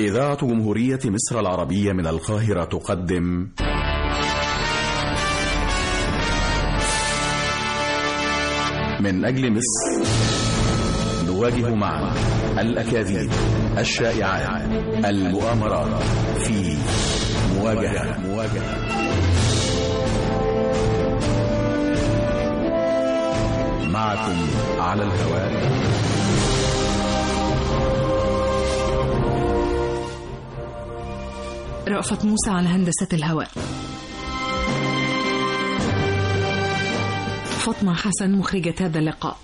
إذاعة جمهورية مصر العربية من القاهرة تقدم من أجل مصر نواجه معا الأكاذيب الشائعات المؤامرات في مواجهة مواجهة معكم على الهواء رأفت موسى على هندسة الهواء فاطمة حسن مخرجة هذا اللقاء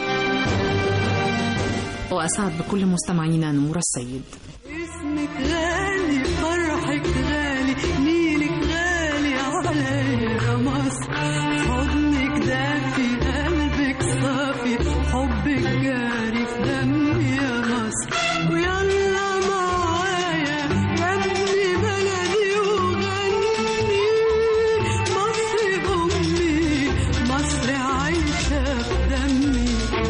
وأسعد بكل مستمعينا نور السيد اسمك غالي فرحك غالي نيلك غالي عليا مصر حضنك دافي قلبك صافي حبك جاري في دمي يا مصر ويلا معايا يا ابني بلدي وغني مصر أمي مصر عايشة في دمي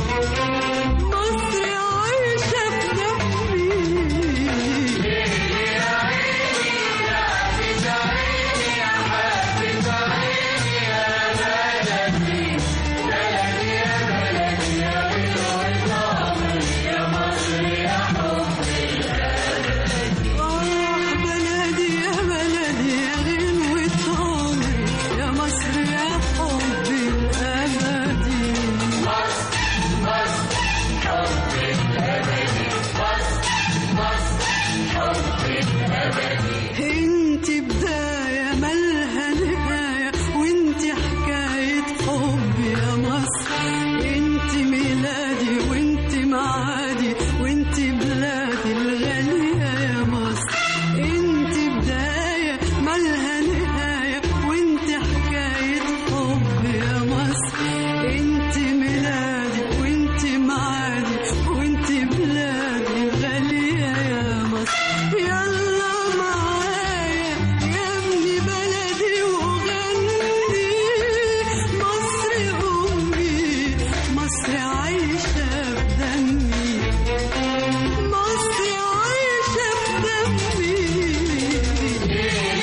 مصر عايشة في دمي آه بلدي يا بلدي يا غنوة عمري يا مصر يا حبي الأبدي انت بداية مالها نهاية وانت حكاية حب يا مصر انت ميلادي وانت معادي وانت بلادي الغالية يا مصر انت بداية مالها نهاية وانت حكاية حب يا مصر انت ميلادي وانت معادي وانت بلادي الغالية يا مصر يلا معايا يا ابني بلدي وغني مصر أمي مصر عايشة في دمي مصر عايشة في دمي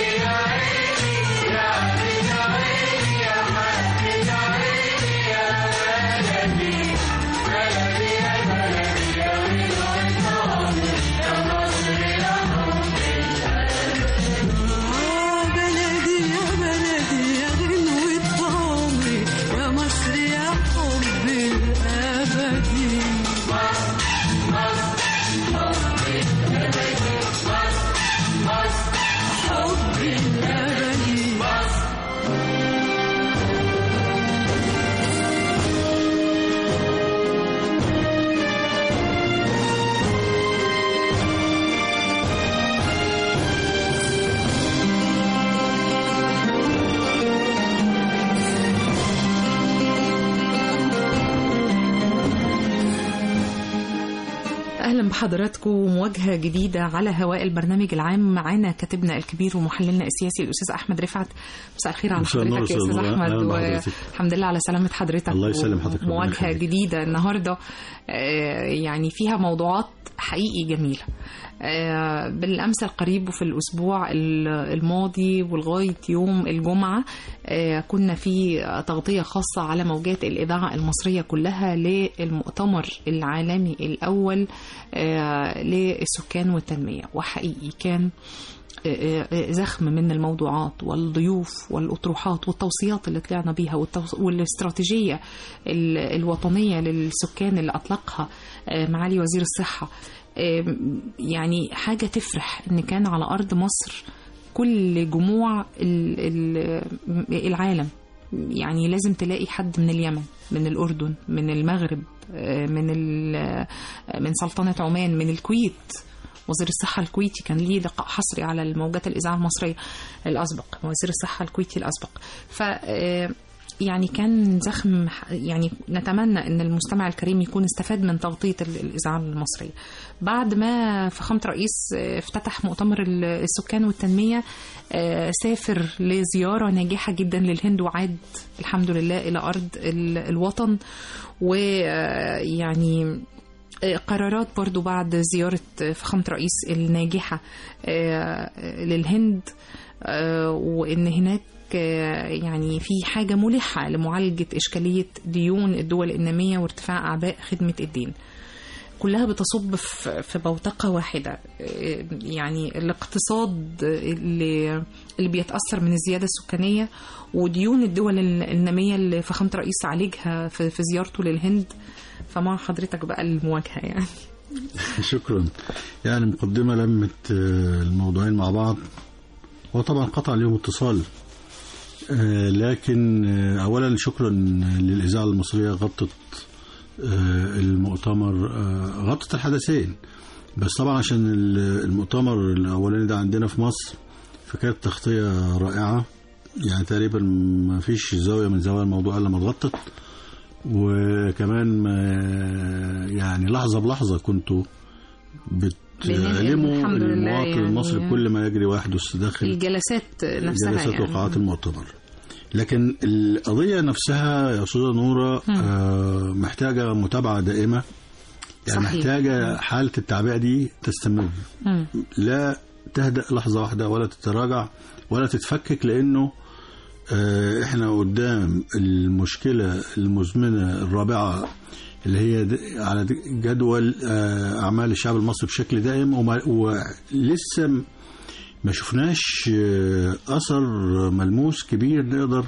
آه بلدي يا بلدي يا غنوة عمري يا مصر يا حبي الأبدي حبي الأبدي أهلا بحضراتكم مواجهة جديدة على هواء البرنامج العام معانا كاتبنا الكبير ومحللنا السياسي الأستاذ أحمد رفعت مساء الخير على مساء النور حضرتك يا أستاذ أستاذ نور. أحمد أهلا بحضرتك. والحمد لله على سلامة حضرتك الله يسلم حضرتك. ربنا مواجهة يخليك. جديدة النهاردة آه، يعني فيها موضوعات حقيقي جميلة آه، بالأمس القريب وفي الأسبوع ال- الماضي ولغاية يوم الجمعة آه، كنا في تغطية خاصة على موجات الإذاعة المصرية كلها للمؤتمر العالمي الأول آه، للسكان والتنمية وحقيقي كان آه، آه، زخم من الموضوعات والضيوف والأطروحات والتوصيات اللي طلعنا بيها والتوص- والاستراتيجية ال- الوطنية للسكان اللي أطلقها آه، معالي وزير الصحة آه، يعني حاجة تفرح إن كان على أرض مصر كل جموع ال- ال- العالم يعني لازم تلاقي حد من اليمن من الأردن من المغرب آه، من ال- آه، من سلطنة عمان من الكويت وزير الصحة الكويتي كان ليه لقاء حصري على الموجات الإذاعة المصرية الأسبق وزير الصحة الكويتي الأسبق ف آه، يعني كان زخم يعني نتمنى ان المستمع الكريم يكون استفاد من تغطيه ال- الاذاعه المصريه. بعد ما فخامه رئيس افتتح مؤتمر ال- السكان والتنميه آه، سافر لزياره ناجحه جدا للهند وعاد الحمد لله الى ارض ال- الوطن ويعني آه، قرارات برضو بعد زيارة فخامة رئيس الناجحة آه، للهند آه، وإن هناك آه، يعني في حاجة ملحة لمعالجة إشكالية ديون الدول النامية وارتفاع أعباء خدمة الدين كلها بتصب في في بوتقة واحدة آه، يعني الاقتصاد اللي اللي بيتأثر من الزيادة السكانية وديون الدول النامية اللي فخامة الرئيس عالجها في في زيارته للهند فمع حضرتك بقى المواجهة يعني شكرا يعني مقدمة لمت آه، الموضوعين مع بعض وطبعا قطع اليوم اتصال آه، لكن آه، أولا شكرا للإذاعة المصرية غطت آه، المؤتمر آه، غطت الحدثين بس طبعا عشان ال- المؤتمر الأولاني ده عندنا في مصر فكانت تغطية رائعة يعني تقريبا ما فيش زاوية من زوايا الموضوع إلا ما اتغطت وكمان ما يعني لحظة بلحظة كنتوا بتعلموا الحمد لله المواطن يعني. المصري كل ما يجري ويحدث داخل الجلسات نفسها جلسات يعني وقاعات المؤتمر لكن القضية نفسها يا أستاذة نورة آه، محتاجة متابعة دائمة يعني صحيح. محتاجة حالة التعبئة دي تستمر مم. لا تهدأ لحظة واحدة ولا تتراجع ولا تتفكك لأنه آه، احنا قدام المشكلة المزمنة الرابعة اللي هي د- على د- جدول آه، أعمال الشعب المصري بشكل دائم وما- ولسه م- ما شفناش آه، أثر ملموس كبير نقدر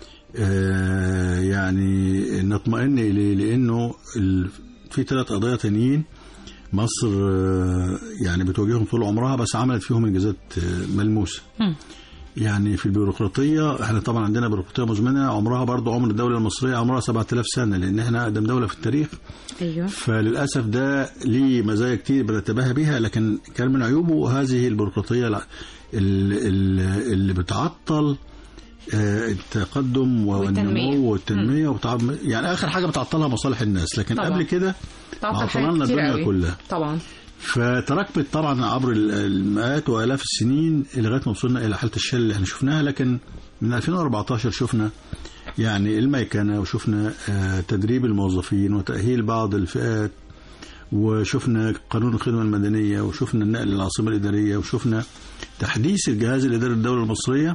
آه، يعني نطمئن إليه لأنه ال- في ثلاث قضايا تانيين مصر آه، يعني بتواجههم طول عمرها بس عملت فيهم انجازات آه، ملموسه مم. يعني في البيروقراطيه احنا طبعا عندنا بيروقراطيه مزمنه عمرها برضو عمر الدوله المصريه عمرها 7000 سنه لان احنا اقدم دوله في التاريخ ايوه فللاسف ده ليه مزايا كتير بنتباهى بيها لكن كان من عيوبه هذه البيروقراطيه الع- ال- ال- اللي بتعطل آه، التقدم والتنمية. والنمو والتنميه وبتعب يعني اخر حاجه بتعطلها مصالح الناس لكن طبعا. قبل كده تعطل حاجات عطلنا كتير الدنيا قوي. كلها طبعا فتراكمت طبعا عبر ال- المئات والاف السنين لغايه ما وصلنا الى حاله الشلل اللي احنا شفناها لكن من 2014 شفنا يعني الميكنه وشفنا آه، تدريب الموظفين وتاهيل بعض الفئات وشفنا قانون الخدمه المدنيه وشفنا النقل للعاصمه الاداريه وشفنا تحديث الجهاز الاداري للدوله المصريه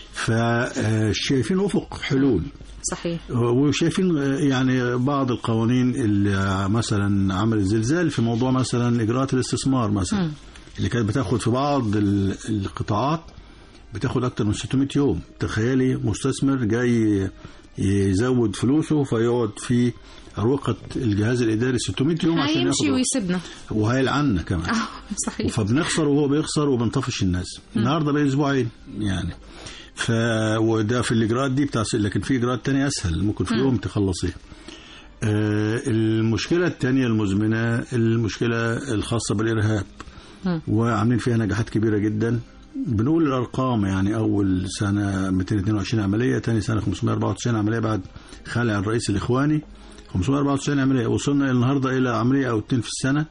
فشايفين افق حلول صحيح وشايفين يعني بعض القوانين اللي مثلا عمل الزلزال في موضوع مثلا اجراءات الاستثمار مثلا مم. اللي كانت بتاخد في بعض ال- القطاعات بتاخد اكتر من 600 يوم تخيلي مستثمر جاي يزود فلوسه فيقعد في اروقه الجهاز الاداري 600 يوم عشان هيمشي ياخد ويسيبنا وهيلعنا كمان اه صحيح فبنخسر وهو بيخسر وبنطفش الناس النهارده بقى اسبوعين يعني ف وده في الاجراءات دي بتاع لكن في اجراءات تانية اسهل ممكن في يوم تخلصيها آه، المشكله الثانيه المزمنه المشكله الخاصه بالارهاب مم. وعاملين فيها نجاحات كبيره جدا بنقول الارقام يعني اول سنه 222 عمليه ثاني سنه 594 عمليه بعد خلع الرئيس الاخواني 594 عمليه وصلنا النهارده الى عمليه او اتنين في السنه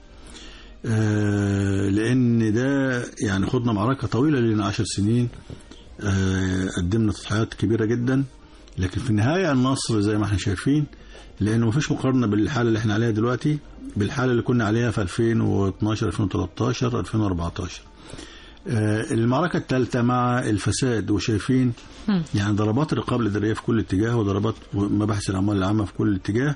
آه، لان ده يعني خدنا معركه طويله لنا 10 سنين آه، قدمنا تضحيات كبيره جدا لكن في النهايه النصر زي ما احنا شايفين لانه مفيش مقارنه بالحاله اللي احنا عليها دلوقتي بالحاله اللي كنا عليها في 2012 2013 2014 آه، المعركه الثالثه مع الفساد وشايفين مم. يعني ضربات الرقابه الاداريه في كل اتجاه وضربات مباحث الاموال العامه في كل اتجاه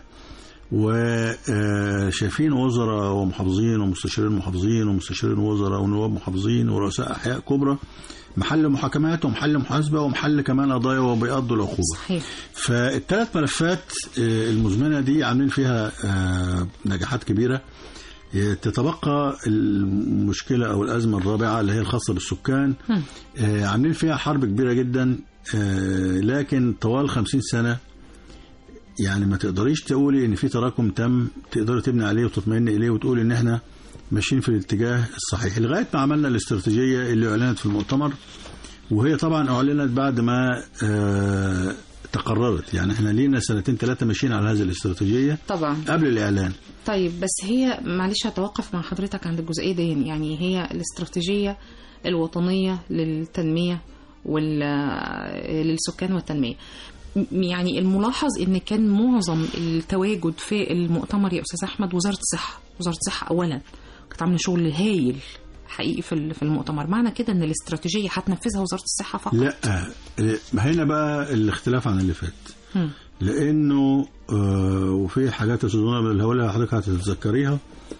وشايفين وزراء ومحافظين ومستشارين محافظين ومستشارين وزراء ونواب محافظين ورؤساء احياء كبرى محل محاكمات ومحل محاسبه ومحل كمان قضايا وبيقضوا العقوبه صحيح فالثلاث ملفات آه، المزمنه دي عاملين فيها آه، نجاحات كبيره آه، تتبقى المشكله او الازمه الرابعه اللي هي الخاصه بالسكان مم. آه، عاملين فيها حرب كبيره جدا آه، لكن طوال 50 سنه يعني ما تقدريش تقولي ان في تراكم تم تقدري تبني عليه وتطمئني اليه وتقولي ان احنا ماشيين في الاتجاه الصحيح لغايه ما عملنا الاستراتيجيه اللي اعلنت في المؤتمر وهي طبعا اعلنت بعد ما آه تقررت يعني احنا لينا سنتين ثلاثه ماشيين على هذه الاستراتيجيه طبعا قبل الاعلان طيب بس هي معلش هتوقف مع حضرتك عند الجزئية دي يعني هي الاستراتيجية الوطنية للتنمية وال للسكان والتنمية م- يعني الملاحظ ان كان معظم التواجد في المؤتمر يا استاذ احمد وزارة الصحة وزاره الصحه اولا كانت عامله شغل هايل حقيقي في ال- في المؤتمر معنى كده ان الاستراتيجيه هتنفذها وزاره الصحه فقط لا هنا بقى الاختلاف عن اللي فات مم. لانه آه، وفي حاجات تظنها من الهوله حضرتك هتتذكريها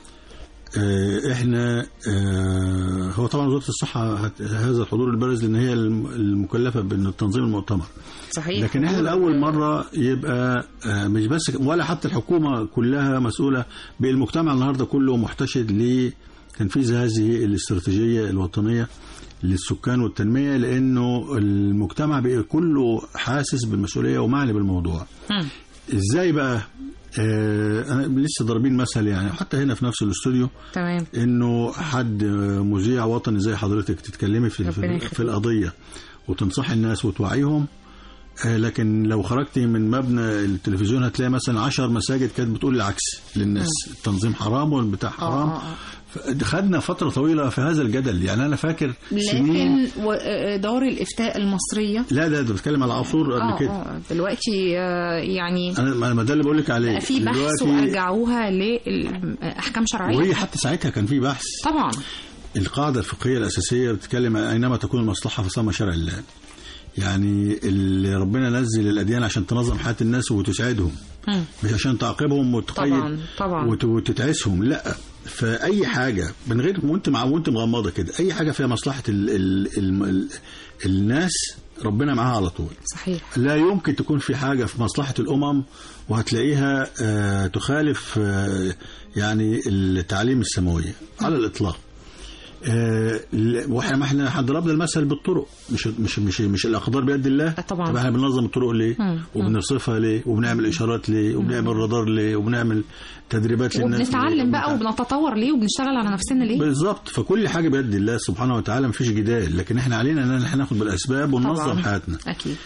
آه، احنا آه، هو طبعا وزاره الصحه هت- هذا الحضور البارز لان هي الم- المكلفه بتنظيم المؤتمر صحيح لكن احنا لاول مره يبقى آه، مش بس ولا حتى الحكومه كلها مسؤوله بالمجتمع النهارده كله محتشد لتنفيذ هذه الاستراتيجيه الوطنيه للسكان والتنميه لانه المجتمع بقى كله حاسس بالمسؤوليه ومعني بالموضوع. مم. ازاي بقى؟ آه انا لسه ضاربين مثل يعني حتى هنا في نفس الاستوديو تمام انه حد مذيع وطني زي حضرتك تتكلمي في ربنا في, يخليك. في القضيه وتنصحي الناس وتوعيهم آه، لكن لو خرجتي من مبنى التلفزيون هتلاقي مثلا عشر مساجد كانت بتقول العكس للناس التنظيم حرام والبتاع حرام آه، آه. ف- خدنا فتره طويله في هذا الجدل يعني انا فاكر سنين لكن و- آه، دار الافتاء المصريه لا ده ده بتكلم على عصور اه قبل كده اه دلوقتي آه، يعني انا ما ما ده اللي بقول لك عليه بقى في بحث دلوقتي- وارجعوها لاحكام شرعيه وهي حتى ساعتها كان في بحث طبعا القاعدة الفقهية الأساسية بتتكلم عن أينما تكون المصلحة فثم شرع الله يعني اللي ربنا نزل الأديان عشان تنظم حياة الناس وتسعدهم مم. مش عشان تعاقبهم وتقيد طبعا طبعا وت- وتتعسهم لا فأي حاجة من غير وانت مع وانت مغمضة كده أي حاجة فيها مصلحة ال ال ال ال الناس ربنا معاها على طول صحيح لا يمكن تكون في حاجة في مصلحة الأمم وهتلاقيها آه، تخالف آه، يعني التعاليم السماوية على الإطلاق آه، ل- واحنا ما احنا ضربنا المثل بالطرق مش مش مش مش الاقدار بيد الله آه، طبعا. طب احنا بننظم الطرق ليه مم. وبنرصفها ليه وبنعمل اشارات ليه وبنعمل رادار ليه وبنعمل تدريبات للناس ليه؟ وبنتعلم بقى وبنتع- وبنتطور ليه وبنشتغل على نفسنا ليه بالظبط فكل حاجه بيد الله سبحانه وتعالى مفيش جدال لكن احنا علينا ان احنا ناخد بالاسباب وننظم طبعاً. حياتنا اكيد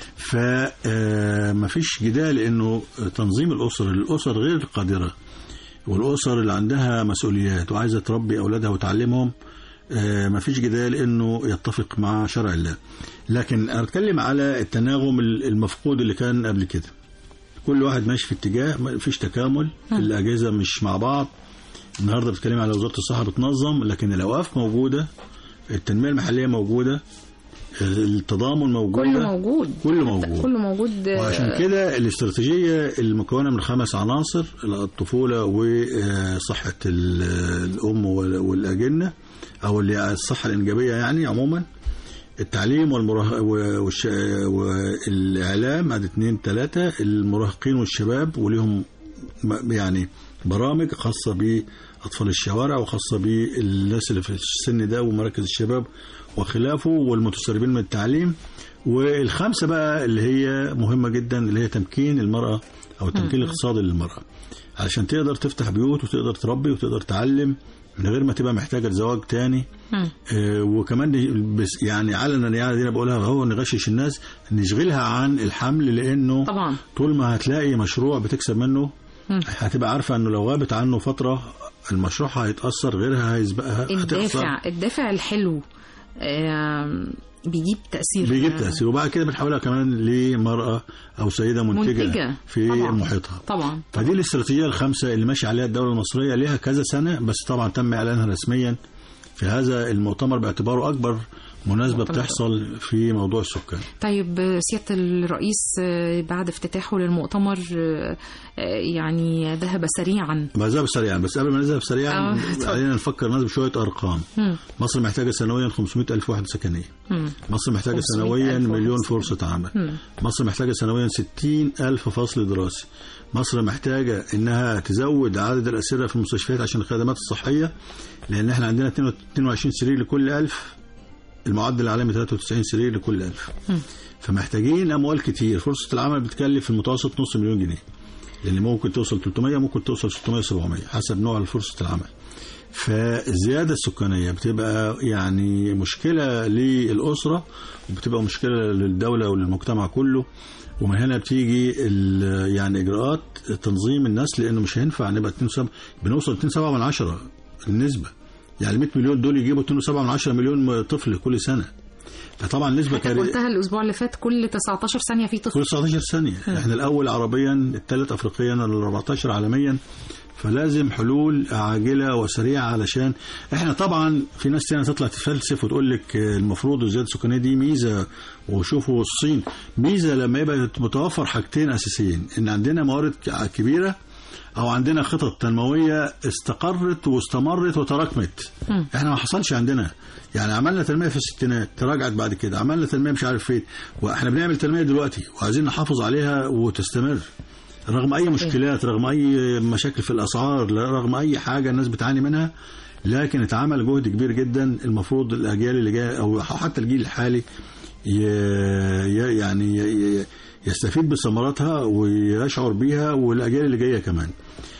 فما فيش جدال انه تنظيم الاسر الاسر غير القادره والاسر اللي عندها مسؤوليات وعايزه تربي اولادها وتعلمهم ما فيش جدال انه يتفق مع شرع الله لكن انا بتكلم على التناغم المفقود اللي كان قبل كده كل واحد ماشي في اتجاه ما فيش تكامل الاجهزه مش مع بعض النهارده بتتكلم على وزاره الصحه بتنظم لكن الاوقاف موجوده التنميه المحليه موجوده التضامن موجود كله موجود كله موجود كله موجود آه، وعشان كده الاستراتيجية المكونة من خمس عناصر الطفولة وصحة ال- الأم وال- والأجنة أو اللي الصحة الإنجابية يعني عموما التعليم والمراه... والش... والإعلام عدد اثنين ثلاثة المراهقين والشباب وليهم م- يعني برامج خاصة بأطفال الشوارع وخاصة بالناس اللي في السن ده ومراكز الشباب وخلافه والمتسربين من التعليم والخامسة بقى اللي هي مهمة جدا اللي هي تمكين المرأة أو التمكين الاقتصادي للمرأة علشان تقدر تفتح بيوت وتقدر تربي وتقدر تعلم من غير ما تبقى محتاجة لزواج تاني مم. آه، وكمان دي- بس يعني علنا يعني دي انا بقولها هو نغشش الناس نشغلها عن الحمل لانه طبعا طول ما هتلاقي مشروع بتكسب منه مم. هتبقى عارفه انه لو غابت عنه فتره المشروع هيتاثر غيرها هيسبقها هتخسر الدافع الدافع الحلو آم، بيجيب تأثير بيجيب آه، تاثير وبعد كده بنحولها كمان لمراه او سيده منتجه, منتجة. في طبعاً. محيطها طبعا فدي الاستراتيجيه الخامسه اللي ماشيه عليها الدوله المصريه ليها كذا سنه بس طبعا تم اعلانها رسميا في هذا المؤتمر باعتباره اكبر مناسبه مؤتمر. بتحصل في موضوع السكان طيب آه، سيادة الرئيس آه، بعد افتتاحه للمؤتمر آه، آه، يعني ذهب سريعا بذهب سريعا بس قبل ما نذهب سريعا آه، اتفضل. علينا نفكر ناس بشويه ارقام مم. مصر محتاجه سنويا 500 الف وحده سكنيه مم. مصر محتاجه 500 سنويا ألف وحدة مليون سكنية. فرصه عمل مم. مصر محتاجه سنويا 60 الف فصل دراسي مصر محتاجه انها تزود عدد الاسره في المستشفيات عشان الخدمات الصحيه لان احنا عندنا 22 سرير لكل ألف المعدل العالمي 93 سرير لكل ألف مم. فمحتاجين اموال كتير فرصه العمل بتكلف في المتوسط نص مليون جنيه اللي ممكن توصل 300 ممكن توصل 600 700 حسب نوع فرصه العمل فالزياده السكانيه بتبقى يعني مشكله للاسره وبتبقى مشكله للدوله وللمجتمع كله ومن هنا بتيجي ال- يعني اجراءات تنظيم النسل لانه مش هينفع نبقى 2 بنوصل 2 من عشرة النسبه يعني 100 مليون دول يجيبوا 2 من عشرة مليون طفل كل سنه فطبعا نسبه كارثيه قلتها الأسبوع اللي فات كل 19 ثانية في طفل كل 19 ثانية احنا الأول عربيا الثالث أفريقيا ال 14 عالميا فلازم حلول عاجله وسريعه علشان احنا طبعا في ناس تانية تطلع تفلسف وتقول لك المفروض الزياده السكانيه دي ميزه وشوفوا الصين ميزه لما يبقى متوفر حاجتين اساسيين ان عندنا موارد ك- كبيره او عندنا خطط تنمويه استقرت واستمرت وتراكمت احنا ما حصلش عندنا يعني عملنا تنميه في الستينات تراجعت بعد كده عملنا تنميه مش عارف فين واحنا بنعمل تنميه دلوقتي وعايزين نحافظ عليها وتستمر رغم اي مشكلات رغم اي مشاكل في الاسعار رغم اي حاجه الناس بتعاني منها لكن اتعمل جهد كبير جدا المفروض الاجيال اللي جايه او حتى الجيل الحالي ي... ي... يعني ي... ي- يستفيد بثمراتها ويشعر بيها والاجيال اللي جايه كمان.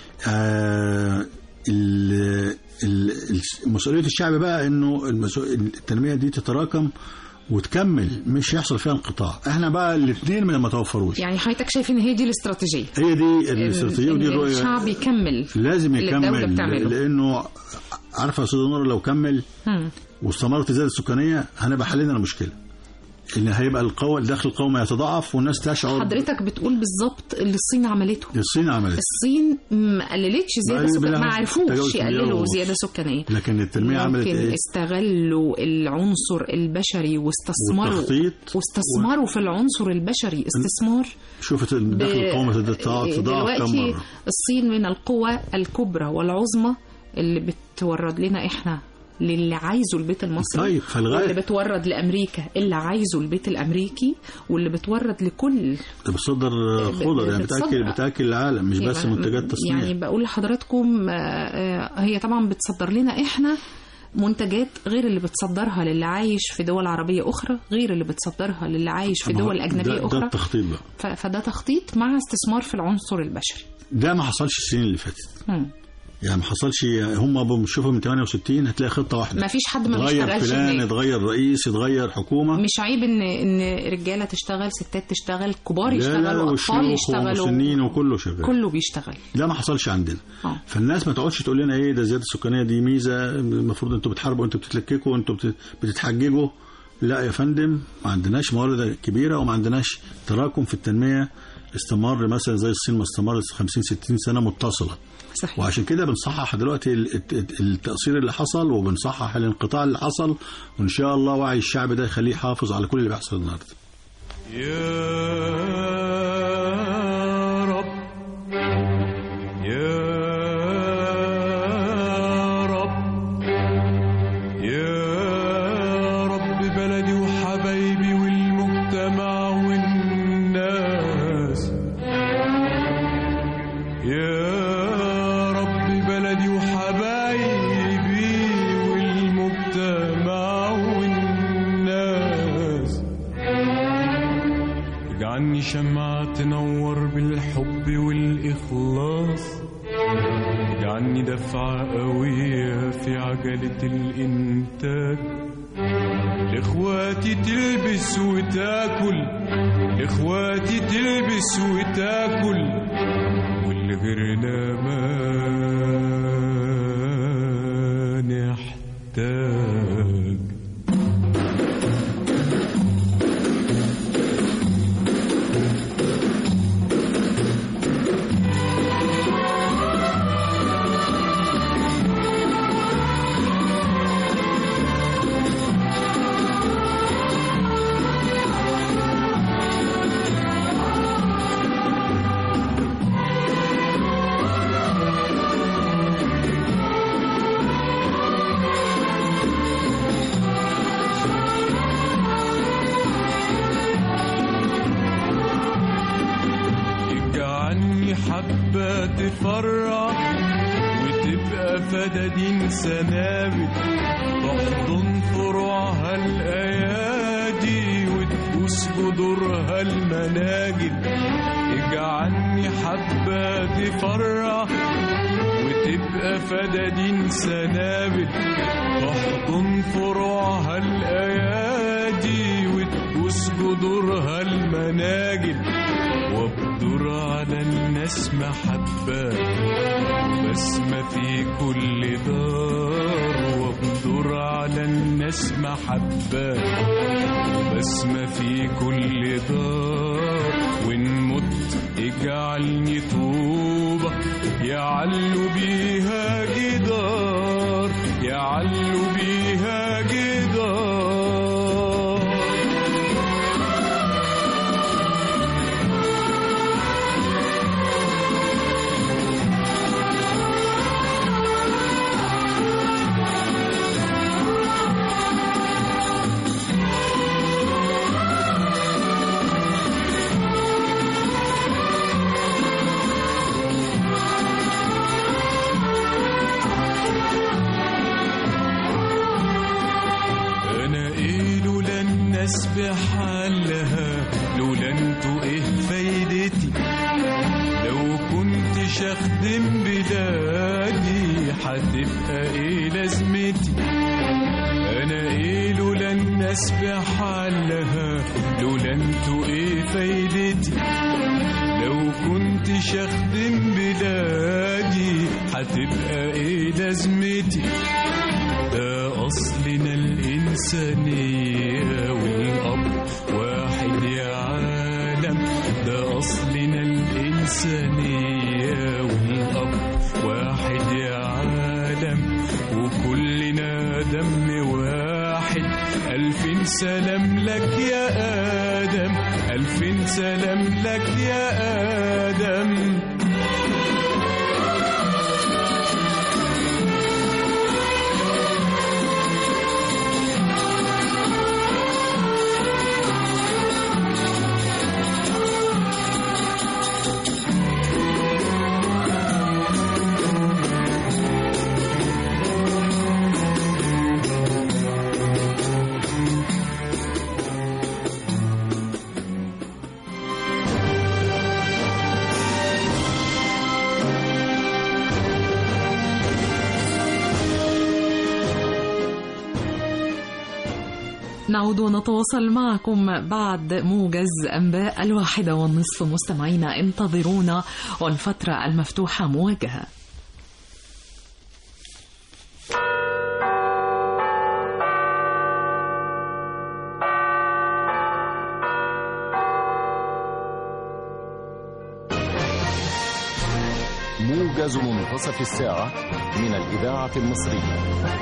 آه ال- ال- ال- مسؤوليه الشعب بقى انه المسؤ- التنميه دي تتراكم وتكمل مش يحصل فيها انقطاع احنا بقى الاثنين ما توفروش يعني حضرتك شايف ان هي دي الاستراتيجيه هي دي الاستراتيجيه إن ودي الرؤيه الشعب يكمل لازم اللي الدولة يكمل بتعمله. لانه عارفه يا استاذ نور لو كمل مم. واستمرت الزياده السكانيه هنبقى حلينا المشكله ان هيبقى القوة الدخل القومي يتضاعف والناس تشعر حضرتك بتقول بالظبط اللي الصين عملته الصين عملت الصين ما قللتش زياده ما- سكانيه ما بالعكس، عرفوش تجاوز يقللوا مليار زياده ونص. سكانيه لكن التنميه عملت ممكن ايه؟ استغلوا العنصر البشري واستثمروا والتخطيط واستثمروا في العنصر البشري استثمار شوفت الدخل القومي تضاعف تضاعف كم دلوقتي مره الصين من القوى الكبرى والعظمى اللي بتورد لنا احنا للي عايزه البيت المصري طيب، فالغاية- واللي بتورد لامريكا اللي عايزه البيت الامريكي واللي بتورد لكل ده بتصدر خضر يعني بتصدر. بتاكل بتاكل العالم مش بس يعني- منتجات تصنيع يعني بقول لحضراتكم آه، آه، هي طبعا بتصدر لنا احنا منتجات غير اللي بتصدرها للي عايش في دول عربية أخرى غير اللي بتصدرها للي عايش في ما هو دول أجنبية ده, ده أخرى التخطيط بقى ف- فده تخطيط مع استثمار في العنصر البشري ده ما حصلش السنين اللي فاتت مم. يعني ما حصلش هم بنشوفوا من 68 هتلاقي خطه واحده ما فيش حد ما اتغير بيشتغلش فلان هناك. اتغير رئيس اتغير حكومه مش عيب ان ان رجاله تشتغل ستات تشتغل كبار لا لا يشتغلوا اطفال والشيوخ يشتغلوا ومسنين وكله شغال كله بيشتغل ده ما حصلش عندنا اه فالناس ما تقعدش تقول لنا ايه ده الزياده السكانيه دي ميزه المفروض انتوا بتحاربوا انتوا بتتلككوا انتوا بت- بتتحججوا لا يا فندم ما عندناش موارد كبيره وما عندناش تراكم في التنميه استمر مثلا زي الصين ما استمرت 50 60 سنه متصله صحيح وعشان كده بنصحح دلوقتي ال- الت- التقصير اللي حصل وبنصحح الانقطاع اللي حصل وان شاء الله وعي الشعب ده يخليه يحافظ على كل اللي بيحصل النهارده يا رب يا رب يا رب بلدي وحبايبي والمجتمع والناس يا رب بلدي وحبايبي والمجتمع والناس اجعلني شمعة تنور بالحب والإخلاص اجعلني دفعة قوية في عجلة الإنتاج لإخواتي تلبس وتاكل لإخواتي تلبس وتاكل واللي غيرنا ما نحتاج اجعلني حبة تفرح وتبقى فدادين سنابل تحضن فروعها الأيادي وتبوس جذورها المناجل اجعلني حبة تفرح وتبقى فدادين سنابل تحضن فروعها الأيادي وتبوس جذورها المناجل وابدر على الناس محبة بسمة في كل دار وابدر على الناس محبة بسمة في كل دار وان مت اجعلني طوبة يعلوا بيها جدار يعلوا بيها جدار انا ايه لولا الناس بحالها لولا انتوا ايه فايدتي لو كنتش اخدم بلادي هتبقى ايه لازمتي انا ايه لولا الناس بحالها لولا انتوا ايه فايدتي لو كنتش اخدم بلادي هتبقى ايه لازمتي ده أصلنا الإنسانية والأب واحد يا عالم ده أصلنا الإنسانية والأب واحد يا عالم وكلنا دم واحد ألف سلام لك يا آدم ألف سلام لك يا آدم نعود ونتواصل معكم بعد موجز أنباء الواحدة والنصف مستمعينا انتظرونا والفترة المفتوحة موجهة موجز منتصف الساعة من الإذاعة المصرية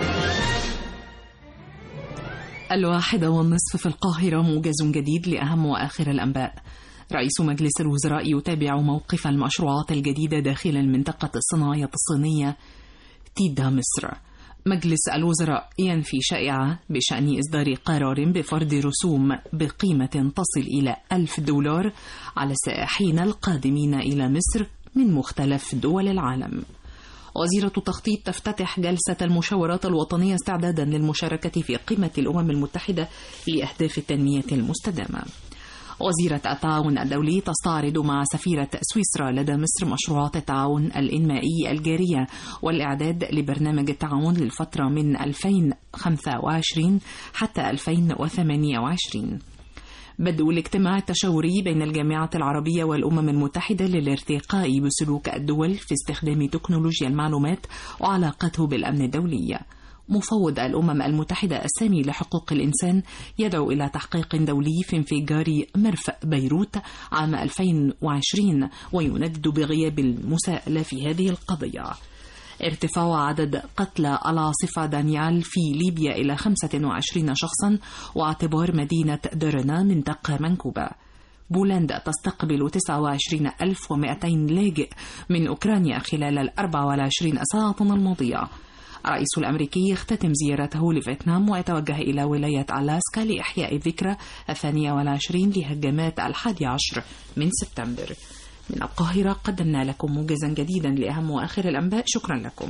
الواحدة والنصف في القاهرة موجز جديد لأهم وآخر الأنباء رئيس مجلس الوزراء يتابع موقف المشروعات الجديدة داخل المنطقة الصناعية الصينية تيدا مصر مجلس الوزراء ينفي شائعة بشأن إصدار قرار بفرض رسوم بقيمة تصل إلى ألف دولار على السائحين القادمين إلى مصر من مختلف دول العالم وزيرة التخطيط تفتتح جلسة المشاورات الوطنية استعدادا للمشاركة في قمة الأمم المتحدة لأهداف التنمية المستدامة. وزيرة التعاون الدولي تستعرض مع سفيرة سويسرا لدى مصر مشروعات التعاون الإنمائي الجارية والإعداد لبرنامج التعاون للفترة من 2025 حتى 2028. بدء الاجتماع التشاوري بين الجامعة العربية والأمم المتحدة للارتقاء بسلوك الدول في استخدام تكنولوجيا المعلومات وعلاقته بالأمن الدولي. مفوض الأمم المتحدة السامي لحقوق الإنسان يدعو إلى تحقيق دولي في انفجار مرفأ بيروت عام 2020 ويندد بغياب المساءلة في هذه القضية. ارتفاع عدد قتلى العاصفة دانيال في ليبيا إلى 25 شخصا واعتبار مدينة درنا منطقة منكوبة بولندا تستقبل 29200 لاجئ من أوكرانيا خلال ال 24 ساعة الماضية الرئيس الأمريكي يختتم زيارته لفيتنام ويتوجه إلى ولاية ألاسكا لإحياء الذكرى الثانية والعشرين لهجمات الحادي عشر من سبتمبر من القاهرة قدمنا لكم موجزا جديدا لأهم وآخر الأنباء شكرا لكم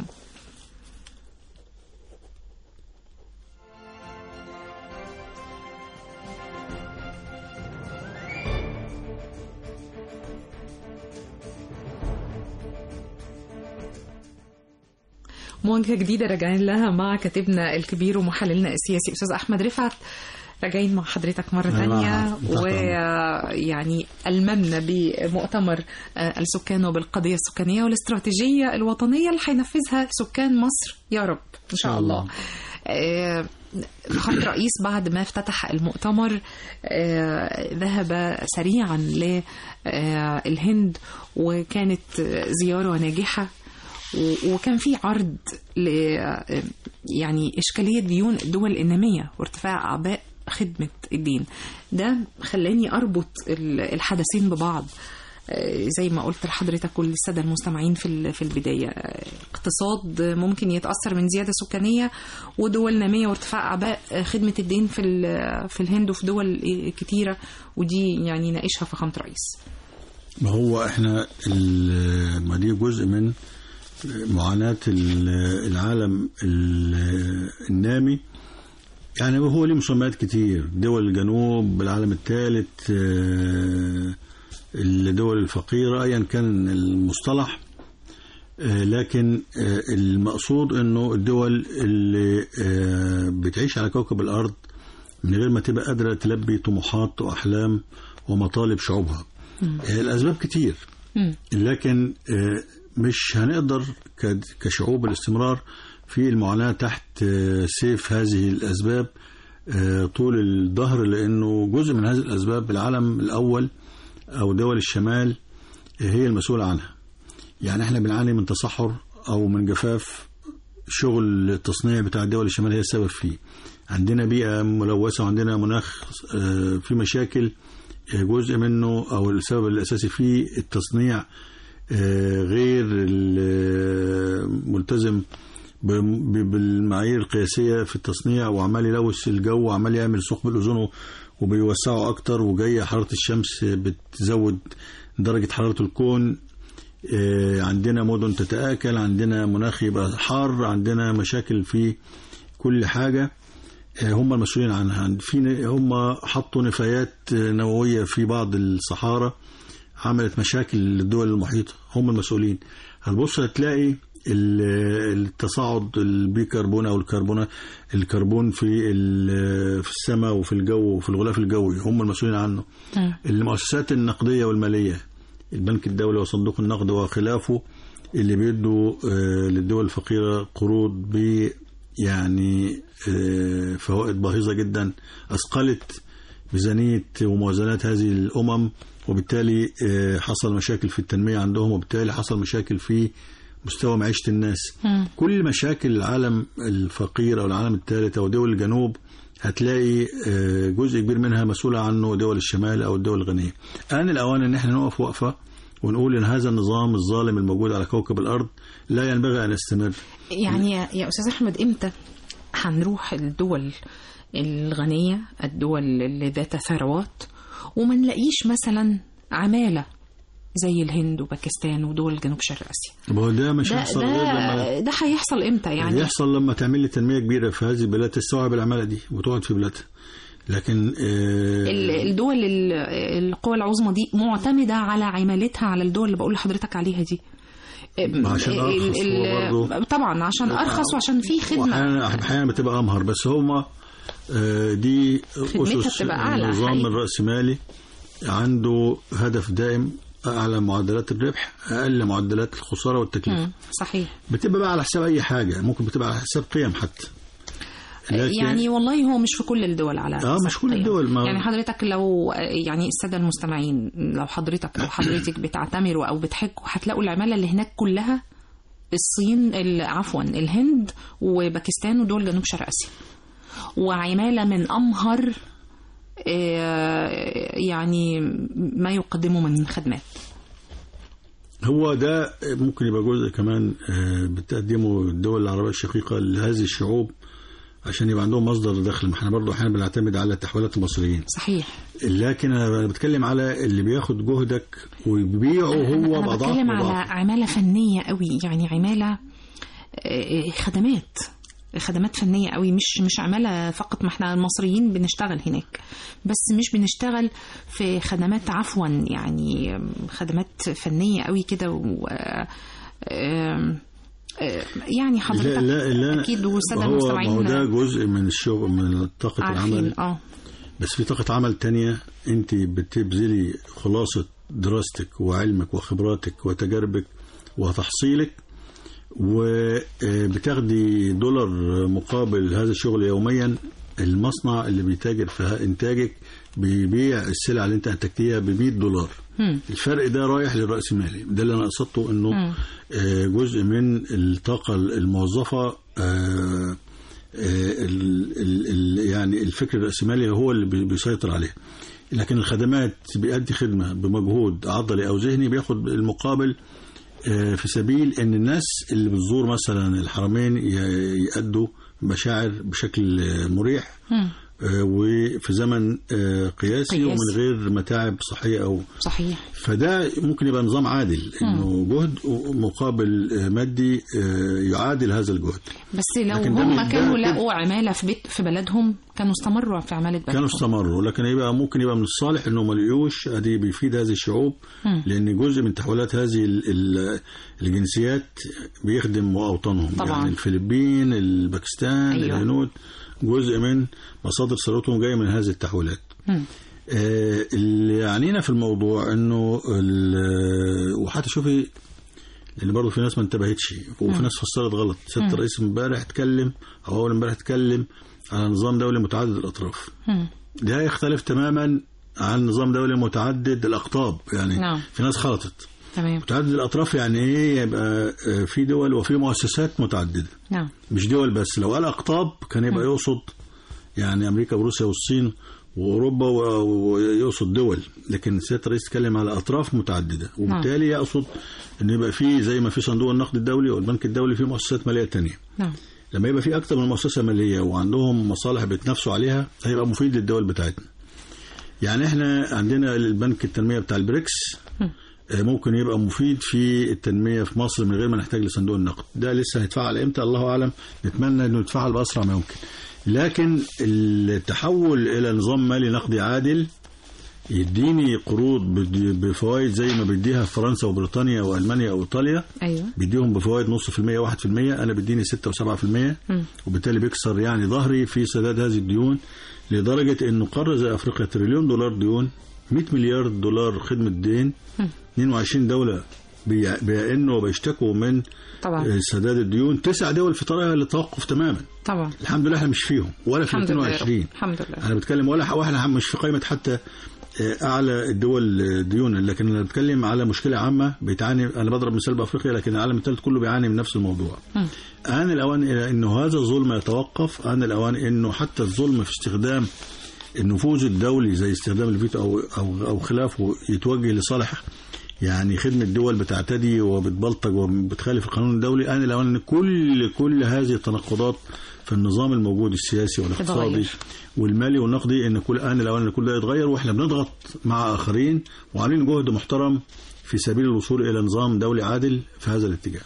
مواجهة جديدة راجعين لها مع كاتبنا الكبير ومحللنا السياسي أستاذ أحمد رفعت راجعين مع حضرتك مرة أهلا ثانية تحت ويعني الممنا بمؤتمر آه، السكان وبالقضية السكانية والاستراتيجية الوطنية اللي هينفذها سكان مصر يا رب إن شاء شاء الله الله. آه، فخامة الرئيس بعد ما افتتح المؤتمر آه، ذهب سريعا للهند وكانت زيارة ناجحة و- وكان في عرض ل يعني إشكالية ديون الدول النامية وارتفاع أعباء خدمة الدين ده خلاني أربط ال- الحدثين ببعض آه، زي ما قلت لحضرتك وللساده المستمعين في ال- في البدايه آه، اقتصاد ممكن يتاثر من زياده سكانيه ودول ناميه وارتفاع اعباء آه، خدمه الدين في ال- في الهند وفي دول آه، كتيره ودي يعني ناقشها فخامه الرئيس ما هو احنا ال- ما دي جزء من معاناة ال- العالم ال- النامي يعني هو ليه مسميات كتير دول الجنوب العالم الثالث آه، الدول الفقيرة أيا كان المصطلح آه، لكن آه، المقصود انه الدول اللي آه، بتعيش على كوكب الارض من غير ما تبقى قادرة تلبي طموحات واحلام ومطالب شعوبها آه، الاسباب كتير مم. لكن آه، مش هنقدر ك- كشعوب الاستمرار في المعاناة تحت آه، سيف هذه الأسباب آه، طول الظهر لأنه جزء من هذه الأسباب العالم الأول أو دول الشمال آه، هي المسؤولة عنها يعني احنا بنعاني من تصحر أو من جفاف شغل التصنيع بتاع الدول الشمال هي السبب فيه عندنا بيئة ملوثة وعندنا مناخ آه، في مشاكل آه، جزء منه أو السبب الأساسي فيه التصنيع آه، غير الملتزم ب- ب- بالمعايير القياسية في التصنيع وعمال يلوث الجو وعمال يعمل ثقب الأوزون وبيوسعه أكتر وجاية حرارة الشمس بتزود درجة حرارة الكون آه، عندنا مدن تتآكل عندنا مناخ يبقى حار عندنا مشاكل في كل حاجة آه، هم المسؤولين عنها في ن- هم حطوا نفايات آه، نووية في بعض الصحارى عملت مشاكل للدول المحيطة هم المسؤولين هتبص هتلاقي ال- التصاعد البيكربون او الكربون الكربون في ال- في السماء وفي الجو وفي الغلاف الجوي هم المسؤولين عنه المؤسسات النقدية والمالية البنك الدولي وصندوق النقد وخلافه اللي بيدوا آه، للدول الفقيرة قروض ب يعني آه، فوائد باهظة جدا أثقلت ميزانية وموازنات هذه الأمم وبالتالي آه، حصل مشاكل في التنمية عندهم وبالتالي حصل مشاكل في مستوى معيشة الناس كل مشاكل العالم الفقير أو العالم الثالث أو دول الجنوب هتلاقي آه، جزء كبير منها مسؤولة عنه دول الشمال أو الدول الغنية آن الأوان أن احنا نقف وقفة ونقول أن هذا النظام الظالم الموجود على كوكب الأرض لا ينبغي أن يستمر يعني يا يا استاذ احمد امتى هنروح الدول الغنيه الدول اللي ذات ثروات وما نلاقيش مثلا عماله زي الهند وباكستان ودول جنوب شرق اسيا ما هو ده مش ده هيحصل غير لما ده ده هيحصل امتى يعني يحصل لما تعمل لي تنمية كبيرة في هذه البلاد تستوعب العمالة دي وتقعد في بلادها لكن آه، ال- الدول ال- القوى العظمى دي معتمدة على عمالتها على الدول اللي بقول لحضرتك عليها دي ما عشان ال- أرخص ال- هو برضه. طبعا عشان ارخص وعشان في خدمه واحيانا احيانا بتبقى امهر بس هما آه، دي خدمتها اسس بتبقى أعلى النظام حقيقي. الراسمالي عنده هدف دائم اعلى معدلات الربح اقل معدلات الخساره والتكلفه مم، صحيح بتبقى بقى على حساب اي حاجه ممكن بتبقى على حساب قيم حتى لكن يعني والله هو مش في كل الدول على آه، مش كل حسب الدول، ما- يعني حضرتك لو يعني الساده المستمعين لو حضرتك او حضرتك بتعتمروا او بتحجوا هتلاقوا العماله اللي هناك كلها الصين ال- عفوا الهند وباكستان ودول جنوب شرق اسيا وعماله من امهر آه، يعني ما يقدمه من خدمات هو ده ممكن يبقى جزء كمان آه، بتقدمه الدول العربيه الشقيقه لهذه الشعوب عشان يبقى عندهم مصدر دخل ما احنا برضه احيانا بنعتمد على تحويلات المصريين صحيح لكن انا بتكلم على اللي بياخد جهدك وبيبيعه هو انا بأضعاف بتكلم على مضاعفة. عماله فنيه قوي يعني عماله آه، خدمات خدمات فنيه قوي مش مش عماله فقط ما احنا المصريين بنشتغل هناك بس مش بنشتغل في خدمات عفوا يعني خدمات فنيه قوي كده و آم، آه، يعني حضرتك لا لا لا اكيد والساده ما هو ما هو ده المستمعين جزء من الشغل من طاقة عارفين العمل اه بس في طاقة عمل تانية انت بتبذلي خلاصة دراستك وعلمك وخبراتك وتجاربك وتحصيلك وبتاخدي دولار مقابل هذا الشغل يوميا المصنع اللي بيتاجر في انتاجك بيبيع السلع اللي انت انتجتيها ب 100 دولار مم. الفرق ده رايح للرأسمالي ده اللي انا قصدته انه مم. آه، جزء من الطاقة الموظفة آه، آه، ال- ال- ال- يعني الفكر الرأسمالي هو اللي بي- بيسيطر عليه لكن الخدمات بيأدي خدمة بمجهود عضلي أو ذهني بياخد المقابل آه، في سبيل ان الناس اللي بتزور مثلا الحرمين ي- يأدوا مشاعر بشكل آه، مريح مم. آه، وفي زمن آه، قياسي قياسي. ومن غير متاعب صحية أو صحيح فده ممكن يبقى نظام عادل انه جهد مقابل آه، مادي آه، يعادل هذا الجهد بس لو لكن ده هم ده كانوا كده- لقوا عمالة في بيت في بلدهم كانوا استمروا في عمالة بلدهم كانوا استمروا لكن يبقى ممكن يبقى من الصالح انه ما لقيوش ادي بيفيد هذه الشعوب مم. لان جزء من تحويلات هذه ال- ال- الجنسيات بيخدم اوطانهم طبعا. يعني الفلبين الباكستان أيوة. أيوة. الهنود جزء من مصادر ثروتهم جايه من هذه التحويلات مم. آه، اللي يعنينا في الموضوع انه ال- وحتى شوفي لان برضه في ناس ما انتبهتش وفي ناس فسرت غلط سياده الرئيس امبارح اتكلم او اول امبارح اتكلم على نظام دولي متعدد الاطراف مم. ده يختلف تماما عن نظام دولي متعدد الاقطاب يعني نعم. في ناس خلطت تمام متعدد الاطراف يعني ايه يبقى آه، في دول وفي مؤسسات متعدده نعم مش دول بس لو قال اقطاب كان يبقى يقصد يعني امريكا وروسيا والصين واوروبا و- ويقصد دول لكن سياده الرئيس اتكلم على اطراف متعدده وبالتالي يقصد ان يبقى في زي ما في صندوق النقد الدولي والبنك الدولي في مؤسسات ماليه تانية نعم لما يبقى في اكتر من مؤسسه ماليه وعندهم مصالح بيتنافسوا عليها هيبقى مفيد للدول بتاعتنا يعني احنا عندنا البنك التنميه بتاع البريكس آه، ممكن يبقى مفيد في التنميه في مصر من غير ما نحتاج لصندوق النقد ده لسه هيتفعل امتى الله اعلم نتمنى انه يتفعل باسرع ما يمكن لكن التحول الى نظام مالي نقدي عادل يديني قروض بدي- بفوائد زي ما بيديها فرنسا وبريطانيا والمانيا او ايطاليا ايوه بيديهم بفوائد نص في المية واحد في المية أنا بديني ستة وسبعة في المية مم. وبالتالي بيكسر يعني ظهري في سداد هذه الديون لدرجة أنه قارة زي أفريقيا تريليون دولار ديون 100 مليار دولار خدمة دين 22 دولة بي- بيئنوا وبيشتكوا من طبعا سداد الديون تسع دول في طريقها للتوقف تماما طبعا الحمد لله احنا مش فيهم ولا في الحمد لله يا رب. 22 الحمد لله انا بتكلم ولا واحنا مش في قائمه حتى آه، اعلى الدول آه، ديونا لكن انا بتكلم على مشكله عامه بيتعاني انا بضرب مثال بافريقيا لكن العالم الثالث كله بيعاني من نفس الموضوع مم. آن الأوان إلى أنه هذا الظلم يتوقف آن الأوان أنه حتى الظلم في استخدام النفوذ الدولي زي استخدام الفيتو أو, أو, أو خلافه يتوجه لصالح يعني خدمة دول بتعتدي وبتبلطج وبتخالف القانون الدولي آن الأوان أن كل كل هذه التناقضات في النظام الموجود السياسي والاقتصادي تتغير. والمالي والنقدي ان كل آن الأوان ان كل ده يتغير واحنا بنضغط مع آخرين وعاملين جهد محترم في سبيل الوصول إلى نظام دولي عادل في هذا الاتجاه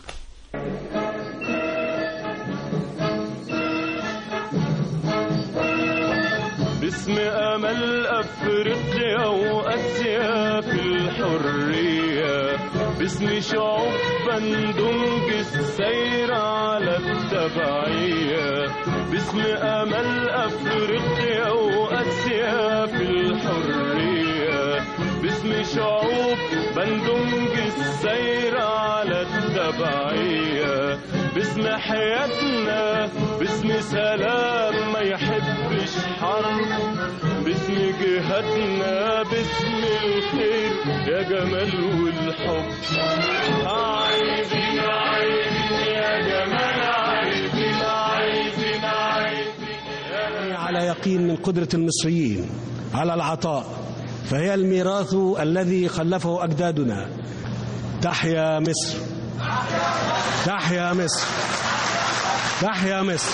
باسم امل افريقيا واسيا في الحريه باسم شعوب بندنج السير على التبعيه باسم امل افريقيا واسيا في الحريه باسم شعوب بندنج السير على التبعيه باسم حياتنا باسم سلام ما يحبش حرب باسم جهادنا باسم الخير يا جمال والحب عايزين عايزين يا جمال عايزين عايزين عايزين على يقين من قدرة المصريين على العطاء فهي الميراث الذي خلفه أجدادنا تحيا مصر تحيا مصر تحيا مصر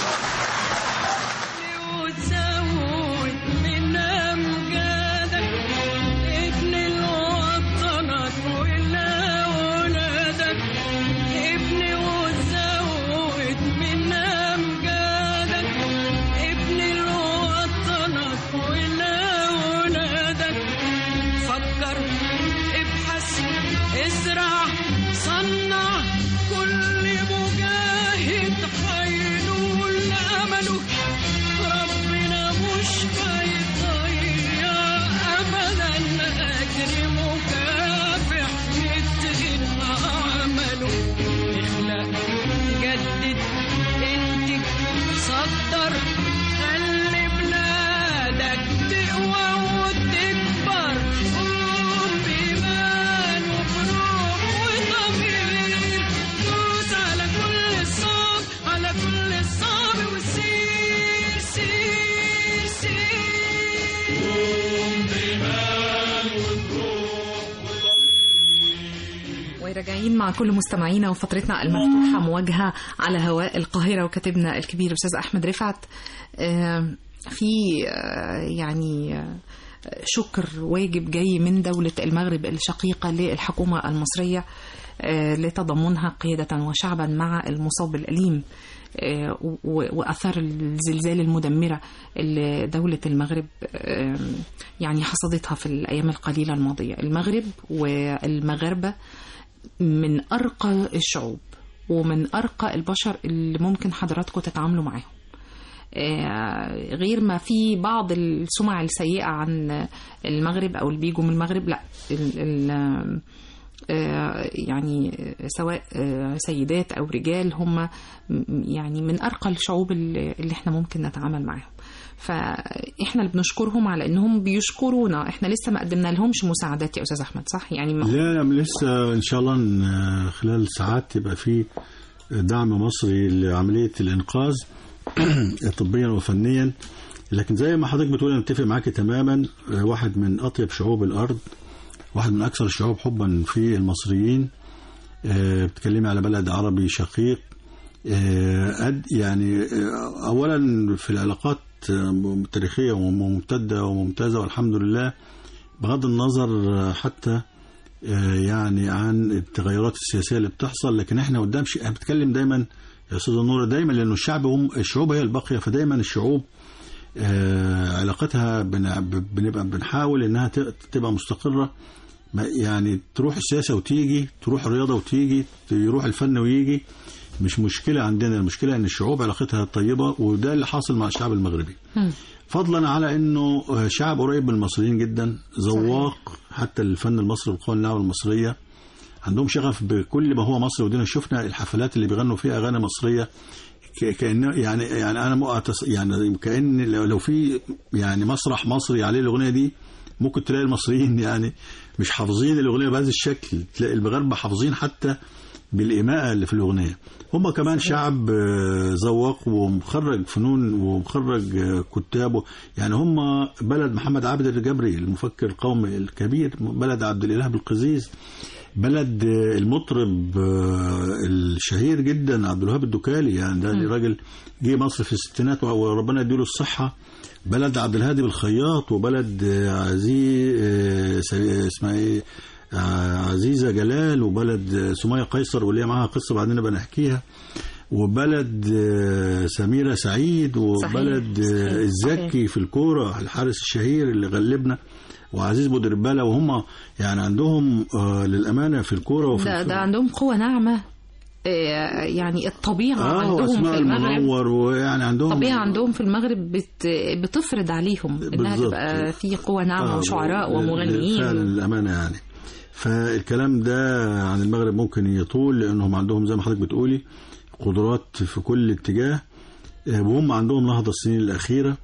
وتزود من أمجادك ابن لوطنك ولأولادك ابن وتزود من أمجادك ابن لوطنك ولأولادك فكر ابحث ازرع صنع كل مجاهد حينول راجعين مع كل مستمعينا وفترتنا المفتوحة مواجهة على هواء القاهرة وكاتبنا الكبير أستاذ أحمد رفعت آه، في آه، يعني آه، شكر واجب جاي من دولة المغرب الشقيقة للحكومة المصرية آه، لتضامنها قيادة وشعبا مع المصاب الأليم آه، و- وأثار الزلزال المدمرة اللي دولة المغرب آه، يعني حصدتها في الأيام القليلة الماضية المغرب والمغاربة من أرقى الشعوب ومن أرقى البشر اللي ممكن حضراتكم تتعاملوا معاهم آه، غير ما في بعض السمع السيئة عن المغرب أو اللي بيجوا من المغرب لا ال ال آه، يعني سواء آه، سيدات أو رجال هم م- يعني من أرقى الشعوب اللي اللي احنا ممكن نتعامل معاهم فاحنا اللي بنشكرهم على انهم بيشكرونا احنا لسه ما قدمنا لهمش مساعدات يا استاذ احمد صح يعني ما لا لسه ان شاء الله إن خلال ساعات تبقى في دعم مصري لعمليه الانقاذ طبيا وفنيا لكن زي ما حضرتك بتقول انا متفق معاكي تماما واحد من اطيب شعوب الارض واحد من اكثر الشعوب حبا في المصريين آه، بتكلمي على بلد عربي شقيق آه، أد يعني آه، اولا في العلاقات آه، تاريخيه وممتده وممتازه والحمد لله بغض النظر آه، حتى آه، يعني عن التغيرات السياسيه اللي بتحصل لكن احنا قدام شيء انا بتكلم دايما يا استاذ نور دايما لانه الشعب هم الشعوب هي الباقيه فدايما الشعوب آه، علاقتها بن- بنبقى بنحاول انها ت- تبقى مستقره ما- يعني تروح السياسه وتيجي تروح الرياضه وتيجي يروح الفن ويجي مش مشكله عندنا المشكله ان الشعوب علاقتها طيبه وده اللي حاصل مع الشعب المغربي مم. فضلا على انه شعب قريب من المصريين جدا ذواق حتى الفن المصري والقوى الناعمه المصريه عندهم شغف بكل ما هو مصري ودينا شفنا الحفلات اللي بيغنوا فيها اغاني مصريه ك- كانه يعني يعني انا مؤتس يعني كان لو لو في يعني مسرح مصري عليه الاغنيه دي ممكن تلاقي المصريين يعني مش حافظين الاغنيه بهذا الشكل تلاقي المغاربه حافظين حتى بالايماءه اللي في الاغنيه هم كمان شعب آه، ذواق ومخرج فنون ومخرج آه، كتاب يعني هم بلد محمد عابد الجبري المفكر القومي الكبير بلد عبد الاله بالقزيز بلد آه، المطرب آه، الشهير جدا عبد الوهاب الدكالي يعني ده راجل جه مصر في الستينات وربنا يديله الصحه بلد عبد الهادي بالخياط وبلد آه، عزيز آه، سري- اسمها ايه آه، عزيزه جلال وبلد آه، سميه قيصر واللي هي معاها قصه بعدين نبقى نحكيها وبلد آه، سميره سعيد وبلد صحيح، آه، صحيح. الزكي في الكوره الحارس الشهير اللي غلبنا وعزيز بودربالة وهم يعني عندهم آه، للامانه في الكوره وفي ده الف- ده عندهم قوة ناعمة آه، يعني الطبيعة اه عندهم واسماء في المغرب المنور ويعني عندهم الطبيعة عندهم في المغرب بت بتفرض عليهم انها بالظبط. تبقى في قوة ناعمة آه، وشعراء فعلا ومغنيين للامانه يعني فالكلام ده عن المغرب ممكن يطول لانهم عندهم زي ما حضرتك بتقولي قدرات في كل اتجاه آه، وهم عندهم نهضه السنين الاخيره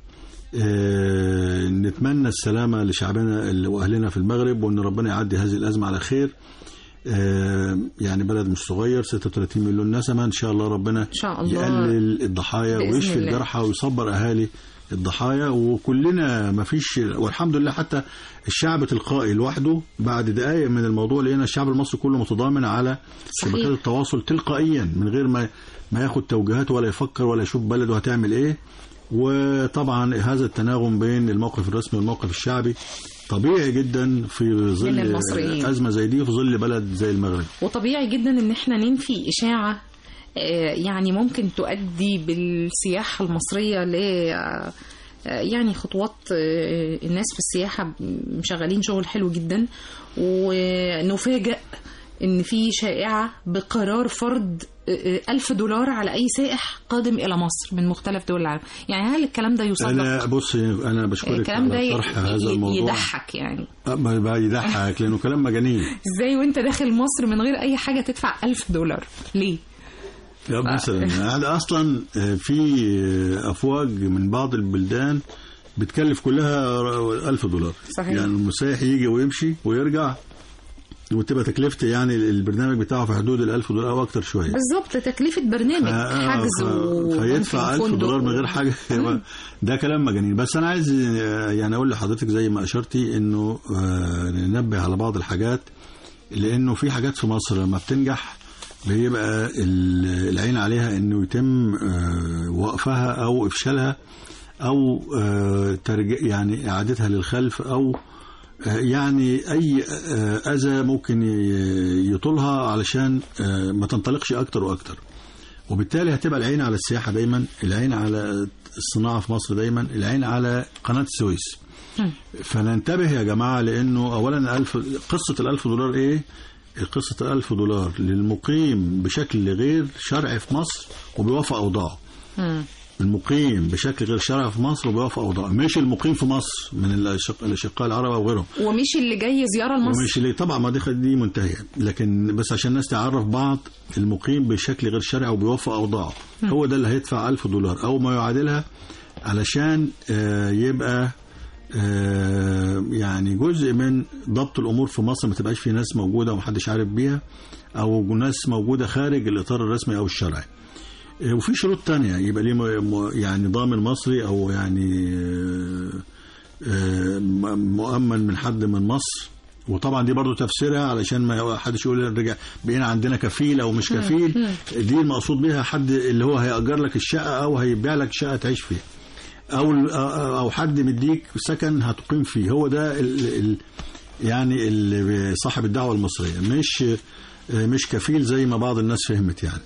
آه، نتمنى السلامه لشعبنا ال- واهلنا في المغرب وان ربنا يعدي هذه الازمه على خير آه، يعني بلد مش صغير 36 مليون نسمه ان شاء الله ربنا ان شاء الله يقلل الضحايا بإذن ويشفي الله. الجرحى ويصبر اهالي الضحايا وكلنا ما فيش والحمد لله حتى الشعب تلقائي لوحده بعد دقائق من الموضوع لقينا الشعب المصري كله متضامن على صحيح. شبكات التواصل تلقائيا من غير ما ما ياخد توجيهات ولا يفكر ولا يشوف بلده هتعمل ايه وطبعا هذا التناغم بين الموقف الرسمي والموقف الشعبي طبيعي جدا في من ظل المصريين. ازمه زي دي في ظل بلد زي المغرب وطبيعي جدا ان احنا ننفي اشاعه آه، يعني ممكن تؤدي بالسياحه المصريه ل آه، يعني خطوات آه، الناس في السياحه مشغلين شغل حلو جدا ونفاجئ ان في شائعه بقرار فرض آه، آه، ألف دولار على أي سائح قادم إلى مصر من مختلف دول العالم يعني هل الكلام ده يصدق؟ انا بص انا بشكرك الكلام ده على ي- طرح هذا ي- الموضوع يضحك يعني أه، ما بقى يضحك لانه كلام مجانين ازاي وانت داخل مصر من غير اي حاجه تدفع ألف دولار ليه لا مثلا هذا اصلا آه، في آه، افواج من بعض البلدان بتكلف كلها ر- ألف دولار صحيح. يعني المسيح يجي ويمشي ويرجع وتبقى تكلفة يعني البرنامج بتاعه في حدود الألف دولار أو أكتر شوية بالظبط تكلفه برنامج آه، حجز ف- و فيدفع ممكن 1000 فندق دولار من غير و- حاجه يبقى ده كلام مجانين بس انا عايز آه، يعني اقول لحضرتك زي ما اشرتي انه آه، ننبه على بعض الحاجات لانه في حاجات في مصر لما بتنجح بيبقى ال- العين عليها انه يتم آه، وقفها او افشالها او آه، ترج يعني اعادتها للخلف او آه، يعني اي آه، اذى ممكن ي- يطولها علشان آه، ما تنطلقش اكتر واكتر وبالتالي هتبقى العين على السياحه دايما العين على الصناعه في مصر دايما العين على قناه السويس فننتبه يا جماعه لانه اولا الألف قصه الألف دولار ايه قصه الألف دولار للمقيم بشكل غير شرعي في مصر وبيوافق اوضاعه مم. المقيم بشكل غير شرعي في مصر وبيوافق اوضاعه مش المقيم في مصر من الأشق- الاشقاء العرب او غيرهم ومش اللي جاي زياره لمصر ومش اللي طبعا ما دي دي منتهيه لكن بس عشان الناس تعرف بعض المقيم بشكل غير شرعي وبيوفق اوضاعه هو ده اللي هيدفع 1000 دولار او ما يعادلها علشان آه، يبقى آه، يعني جزء من ضبط الامور في مصر ما تبقاش في ناس موجوده ومحدش عارف بيها او ناس موجوده خارج الاطار الرسمي او الشرعي آه، وفي شروط تانية يبقى ليه م- م- يعني ضامن مصري او يعني آه، آه، م- مؤمن من حد من مصر وطبعا دي برضو تفسيرها علشان ما حدش يقول رجع بقينا عندنا كفيل او مش كفيل دي المقصود بيها حد اللي هو هيأجر لك الشقه او هيبيع لك شقه تعيش فيها او او حد مديك سكن هتقيم فيه هو ده ال ال يعني ال- صاحب الدعوه المصريه مش مش كفيل زي ما بعض الناس فهمت يعني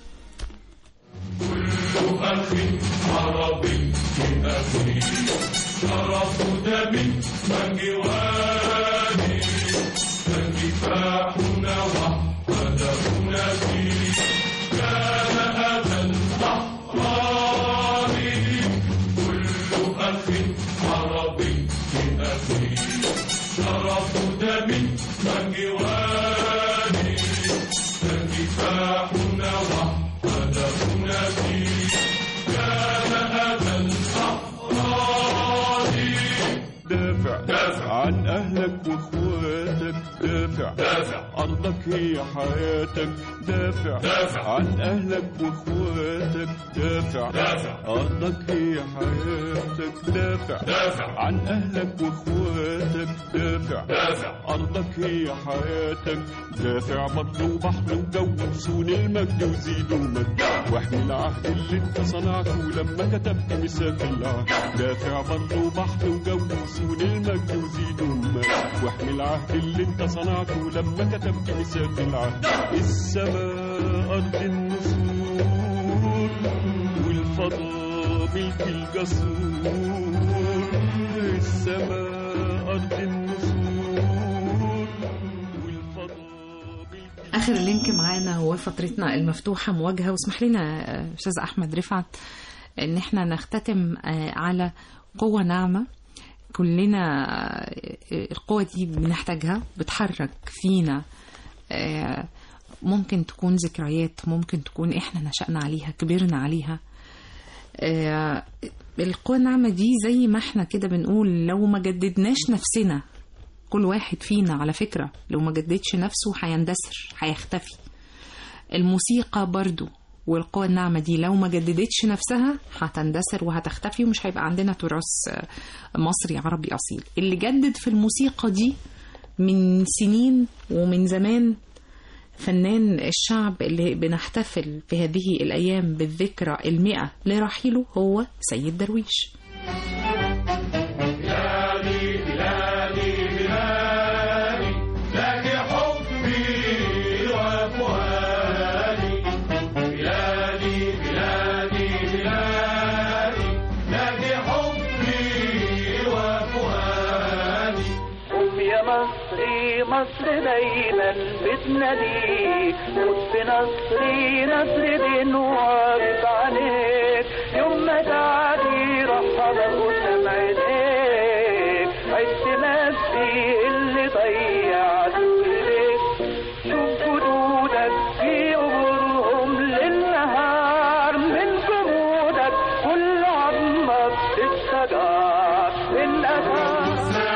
دافع دافع عن اهلك واخواتك دافع دافع ارضك هي حياتك دافع دافع عن اهلك واخواتك دافع دافع ارضك هي حياتك دافع دافع عن اهلك واخواتك دافع دافع ارضك هي حياتك دافع بر وبحر وجو وسون المجد وزيد المجد واحمي العهد اللي انت صنعته لما كتبت ميثاق العهد دافع بر وبحر وجو وسون المجد وزيد المجد واحمي العهد اللي انت صنعته لما كتبت ميثاق العهد السماء ارض النسور والفضاء ملك الجسور السماء ارض النسور والفضاء ملك اخر لينك معانا هو فترتنا المفتوحه مواجهه واسمح لنا آه، استاذ احمد رفعت ان احنا نختتم آه، على قوه ناعمه كلنا آه، القوه دي بنحتاجها بتحرك فينا آه، ممكن تكون ذكريات ممكن تكون احنا نشأنا عليها كبرنا عليها آه، القوة الناعمة دي زي ما احنا كده بنقول لو ما جددناش نفسنا كل واحد فينا على فكرة لو ما جددش نفسه هيندثر هيختفي الموسيقى برضو والقوة الناعمة دي لو ما جددتش نفسها هتندثر وهتختفي ومش هيبقى عندنا تراث آه، مصري عربي أصيل اللي جدد في الموسيقى دي من سنين ومن زمان فنان الشعب اللي بنحتفل في هذه الأيام بالذكرى المئة لرحيله هو سيد درويش قوم يا مصري مصر دايما بتناديك موت بنصري نصر دين واقف عليك يوم ما تعدي رحبك قدام عينيك عشت نفسي اللي ضيعت ايديك شوف جدودك في قبورهم للنهار من جمودك كل عظمك اتشجر الأثار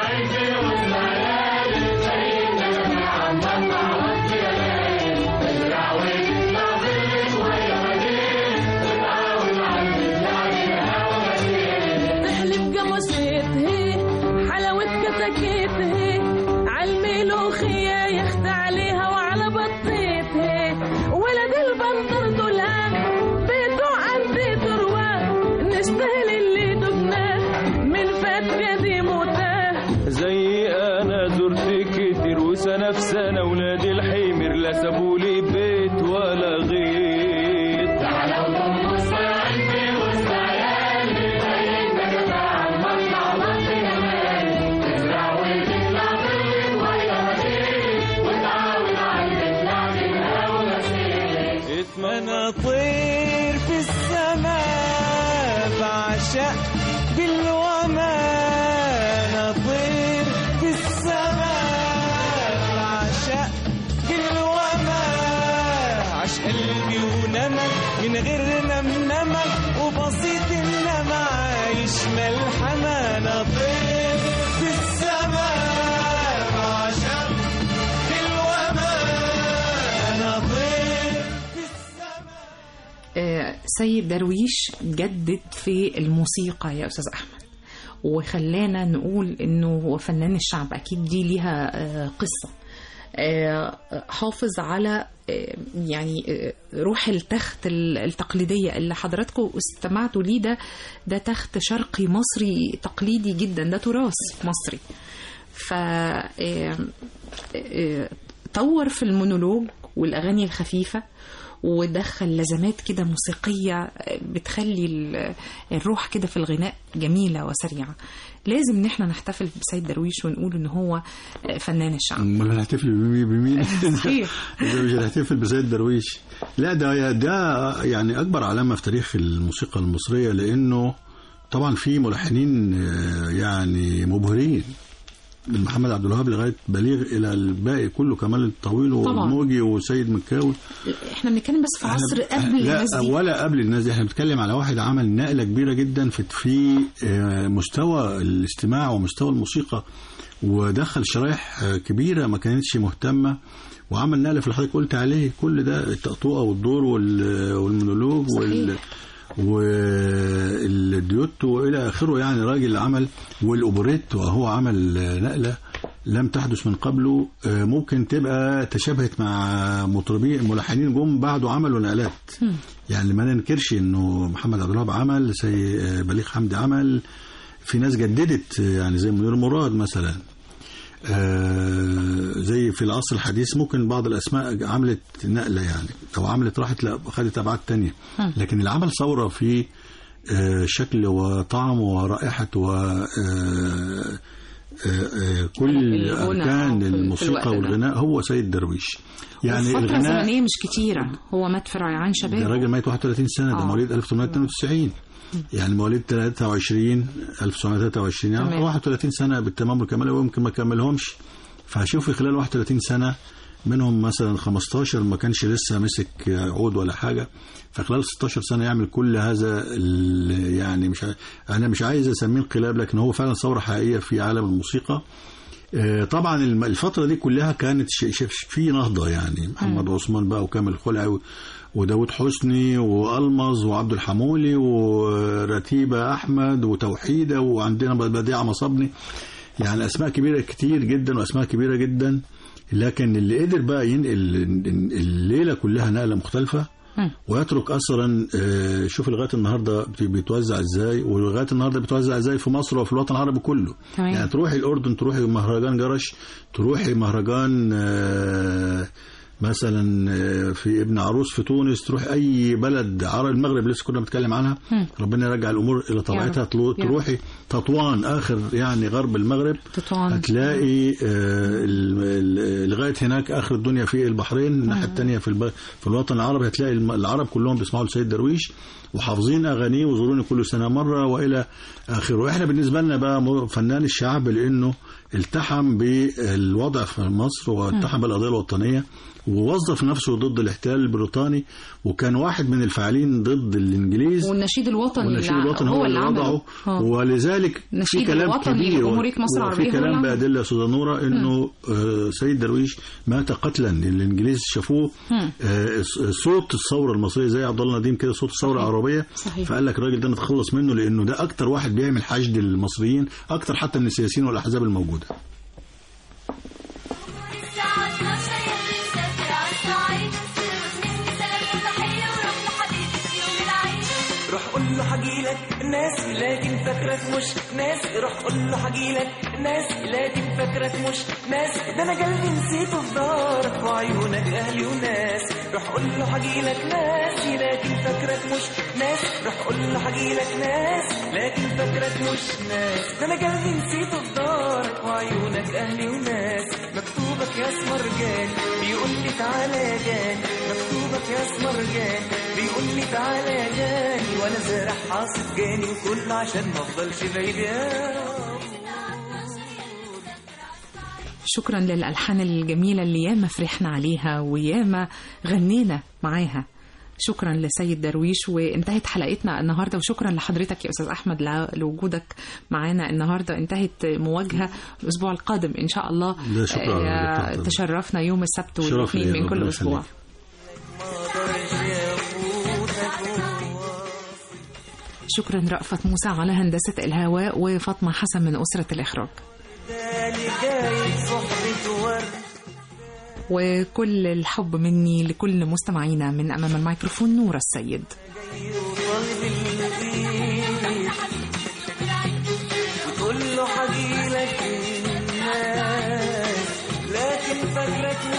تحلب جمشته حلاوة كتاكيته عالملوخية يخت عليها وسنة في سنة ولاد الحمر لا سابوا لي بيت ولا غيط انا طير في السماء بعشق بالوما انا طير في السماء بعشق بالوما عش قلبي ونمك من غير نمنمك وبسيط انما عايش ملحمة انا طير في السماء بعشق بالوما انا طير آه، سيد درويش جدد في الموسيقى يا أستاذ أحمد وخلانا نقول إنه هو فنان الشعب أكيد دي ليها آه، قصة آه، حافظ على آه، يعني آه، روح التخت ال- التقليدية اللي حضراتكم استمعتوا ليه ده ده تخت شرقي مصري تقليدي جدا ده تراث مصري ف آه، آه، طور في المونولوج والأغاني الخفيفة ودخل لزمات كده موسيقية بتخلي ال- الروح كده في الغناء جميلة وسريعة لازم ان احنا نحتفل بسيد درويش ونقول ان هو فنان الشعب امال هنحتفل بمين بمين صحيح. ده مش هنحتفل بسيد درويش لا ده ده يعني اكبر علامه في تاريخ الموسيقى المصريه لانه طبعا في ملحنين آه، يعني مبهرين من محمد عبد الوهاب لغايه بليغ الى الباقي كله كمال الطويل طبعا. والموجي وسيد مكاوي احنا بنتكلم بس في عصر إحنا- قبل لا الناس دي ولا قبل الناس دي احنا بنتكلم على واحد عمل نقله كبيره جدا في في آه، مستوى الاستماع ومستوى الموسيقى ودخل شرايح آه، كبيره ما كانتش مهتمه وعمل نقله في اللي حضرتك قلت عليه كل ده التقطوعه والدور وال- والمونولوج وال والديوتو والى اخره يعني راجل عمل والاوبريت وهو عمل آه، نقله لم تحدث من قبله آه، ممكن تبقى تشابهت مع مطربين ملحنين جم بعده عملوا نقلات يعني ما ننكرش انه محمد عبد الوهاب عمل زي آه، بليغ حمدي عمل في ناس جددت آه، يعني زي منير مراد مثلا آه، زي في العصر الحديث ممكن بعض الاسماء عملت نقله يعني او عملت راحت لا خدت ابعاد تانية لكن اللي عمل ثوره في آه، شكل وطعم ورائحه و آه، آه، آه، كل الغنى، آه، اركان في- في الموسيقى الوقت ده. والغناء هو سيد درويش يعني فترة الغناء زمنية مش كتيرة هو مات في ريعان ده شباب راجل ميت 31 سنه ده آه. مواليد 1892 يعني مواليد 23 1923 يعني تمام. 31 سنه بالتمام والكمال ويمكن ما كملهمش فهشوف في خلال 31 سنه منهم مثلا 15 ما كانش لسه مسك عود ولا حاجه فخلال 16 سنه يعمل كل هذا ال- يعني مش ع- انا مش عايز اسميه انقلاب لكن هو فعلا ثوره حقيقيه في عالم الموسيقى آه، طبعا الم- الفترة دي كلها كانت ش- ش- في نهضة يعني محمد عثمان بقى وكامل خلعي و- وداود حسني وألمظ وعبد الحمولي ورتيبة أحمد وتوحيدة وعندنا بديعة مصابني يعني أسماء كبيرة كتير جدا وأسماء كبيرة جدا لكن اللي قدر بقى ينقل الليلة كلها نقلة مختلفة ويترك اثرا آه، شوف لغايه النهارده بت- بيتوزع ازاي ولغايه النهارده بيتوزع ازاي في مصر وفي الوطن العربي كله تمام. يعني تروحي الاردن تروحي مهرجان جرش تروحي مهرجان آه، مثلا آه، في ابن عروس في تونس تروح اي بلد عربي المغرب لسه كنا بنتكلم عنها ربنا يرجع الامور الى طبيعتها رب. تلو- يا رب. تروحي تطوان اخر يعني غرب المغرب تطوان. هتلاقي آه، ال- ال- لغايه هناك اخر الدنيا في البحرين الناحيه الثانيه في الب... في الوطن العربي هتلاقي الم- العرب كلهم بيسمعوا لسيد درويش وحافظين اغانيه وزوروني كل سنه مره والى اخره احنا بالنسبه لنا بقى م- فنان الشعب لانه التحم بالوضع في مصر والتحم بالقضيه الوطنيه ووظف نفسه ضد الاحتلال البريطاني وكان واحد من الفاعلين ضد الانجليز والنشيد الوطني والنشيد اللي الوطني هو اللي عمله. وضعه آه. ولذلك في النشيد كلام الوطني كبير لجمهورية مصر العربية وفي هو اللي كلام عمله. بأدلة يا أستاذة نورة إنه آه، سيد درويش مات قتلا الإنجليز شافوه آه، صوت الثورة المصرية زي عبد الله نديم كده صوت الثورة العربية صحيح. فقال لك الراجل ده نتخلص منه لأنه ده أكتر واحد بيعمل حشد للمصريين أكتر حتى من السياسيين والأحزاب الموجودة الساعة 12 يلي مسافر عالصعيد سلم مني سلام وتحية وروح لحبيبي في يوم العيد روح قول له هجيلك ناسي لكن فاكرك مش ناسي روح قول له هجيلك ناسي لكن فاكرك مش ناسي ده انا قلبي نسيته في دارك وعيونك اهلي وناس روح قول له هجيلك ناسي لكن فاكرك مش ناسي روح قول له هجيلك ناسي لكن فاكرك مش ناس ده انا قلبي نسيته في دارك وعيونك اهلي وناس مكتوبك يا اسمر جان بيقول لي تعالى يا جان مكتوبك يا اسمر جان بيقول لي تعالى يا جاني وانا زارع حاصد جاني وكل عشان ما افضلش بعيد يا شكرا للألحان الجميلة اللي ياما فرحنا عليها وياما غنينا معاها شكرا لسيد درويش وانتهت حلقتنا النهارده وشكرا لحضرتك يا استاذ احمد ل- لوجودك معانا النهارده انتهت مواجهه الاسبوع القادم ان شاء الله لا، شكرا على آه، التقدير. تشرفنا يوم السبت شرف والاثنين ليا، من كل ربنا اسبوع يخليك. شكرا رأفت موسى على هندسة الهواء وفاطمة حسن من أسرة الإخراج تاني جاي صحبة ورد وكل الحب مني لكل مستمعينا من أمام الميكروفون نورة السيد وطالب الايد وتقول له هجيلك الناس لكن فاكرك